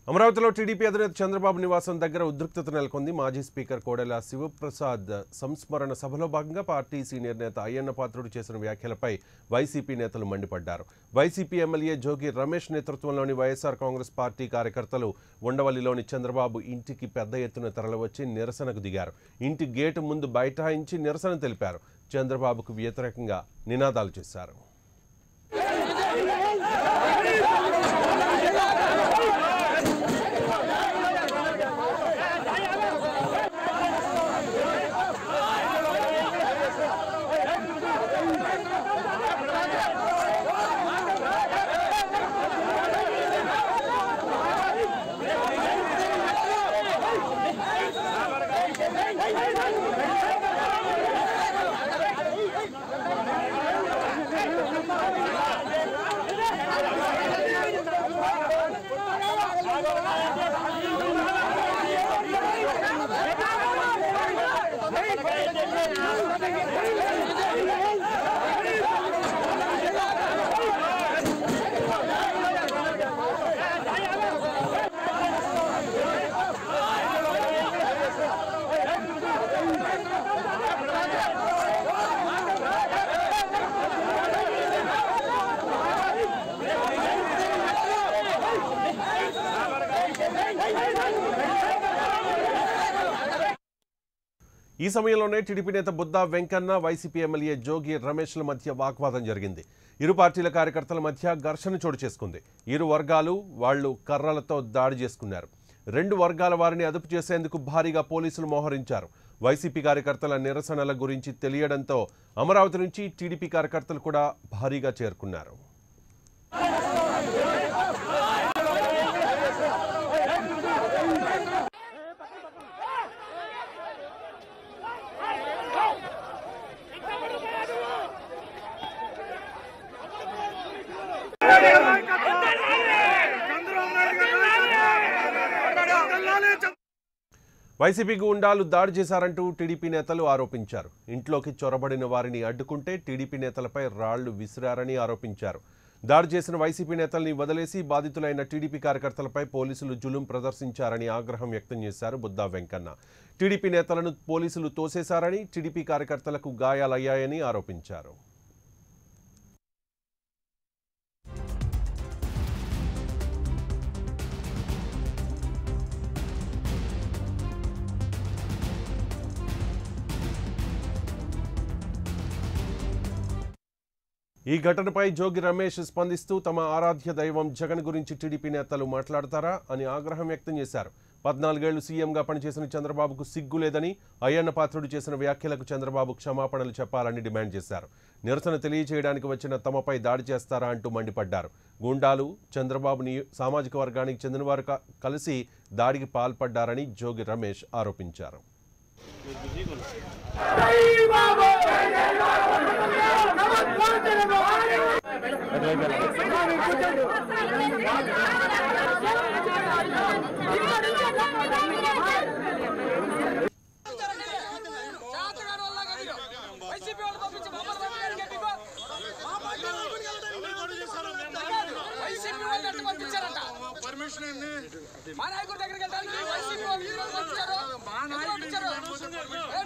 అమరావతిలో టీడీపీ అధినేత చంద్రబాబు నివాసం దగ్గర ఉద్రిక్తత నెలకొంది మాజీ స్పీకర్ కోడెల శివప్రసాద్ సంస్మరణ సభలో భాగంగా పార్టీ సీనియర్ నేత అయ్యన్న పాత్రుడు చేసిన వ్యాఖ్యలపై వైసీపీ నేతలు మండిపడ్డారు వైసీపీ ఎమ్మెల్యే జోగి రమేష్ నేతృత్వంలోని వైఎస్ఆర్ కాంగ్రెస్ పార్టీ కార్యకర్తలు ఉండవల్లిలోని చంద్రబాబు ఇంటికి పెద్ద ఎత్తున తరలివచ్చి నిరసనకు దిగారు ఇంటి గేటు ముందు బైఠాయించి నిరసన తెలిపారు చంద్రబాబుకు వ్యతిరేకంగా నినాదాలు చేశారు ఈ సమయంలోనే టీడీపీ నేత బుద్దా వెంకన్న వైసీపీ ఎమ్మెల్యే జోగి రమేష్ల మధ్య వాగ్వాదం జరిగింది ఇరు పార్టీల కార్యకర్తల మధ్య ఘర్షణ చోటు చేసుకుంది ఇరు వర్గాలు వాళ్లు కర్రలతో దాడి చేసుకున్నారు రెండు వర్గాల వారిని అదుపు చేసేందుకు భారీగా పోలీసులు మోహరించారు వైసీపీ కార్యకర్తల నిరసనల గురించి తెలియడంతో అమరావతి నుంచి టీడీపీ కార్యకర్తలు కూడా భారీగా చేరుకున్నారు వైసీపీ గుండాలు దాడి చేశారంటూ టీడీపీ నేతలు ఆరోపించారు ఇంట్లోకి చొరబడిన వారిని అడ్డుకుంటే టీడీపీ నేతలపై రాళ్లు విసిరారని ఆరోపించారు దాడి చేసిన వైసీపీ నేతల్ని వదిలేసి బాధితులైన టీడీపీ కార్యకర్తలపై పోలీసులు జులుం ప్రదర్శించారని ఆగ్రహం వ్యక్తం చేశారు బుద్దా వెంకన్న టీడీపీ నేతలను పోలీసులు తోసేశారని టీడీపీ కార్యకర్తలకు గాయాలయ్యాయని ఆరోపించారు ఈ ఘటనపై జోగి రమేష్ స్పందిస్తూ తమ ఆరాధ్య దైవం జగన్ గురించి టీడీపీ నేతలు మాట్లాడతారా అని ఆగ్రహం వ్యక్తం చేశారు పద్నాలుగేళ్లు సీఎంగా పనిచేసిన చంద్రబాబుకు సిగ్గు లేదని అయ్యన్న పాత్రుడు చేసిన వ్యాఖ్యలకు చంద్రబాబు క్షమాపణలు చెప్పాలని డిమాండ్ చేశారు నిరసన తెలియజేయడానికి వచ్చిన తమపై దాడి చేస్తారా అంటూ మండిపడ్డారు గూండాలు చంద్రబాబుని సామాజిక వర్గానికి చెందినవారు క- కలిసి దాడికి పాల్పడ్డారని జోగి రమేష్ ఆరోపించారు శాతగాడు వల్ల మీరు వైసీపీ వాళ్ళు పంపించి మమ్మల్ని పంపించడానికి ఎందుకు? వైసీపీ వాళ్ళు ఎట్లా పంపించారంట మా నాయకుడి దగ్గరికి వెళ్తాను వైసీపీ వాళ్ళు ఈ రోజు పంపించారు ఎందుకు పంపించారు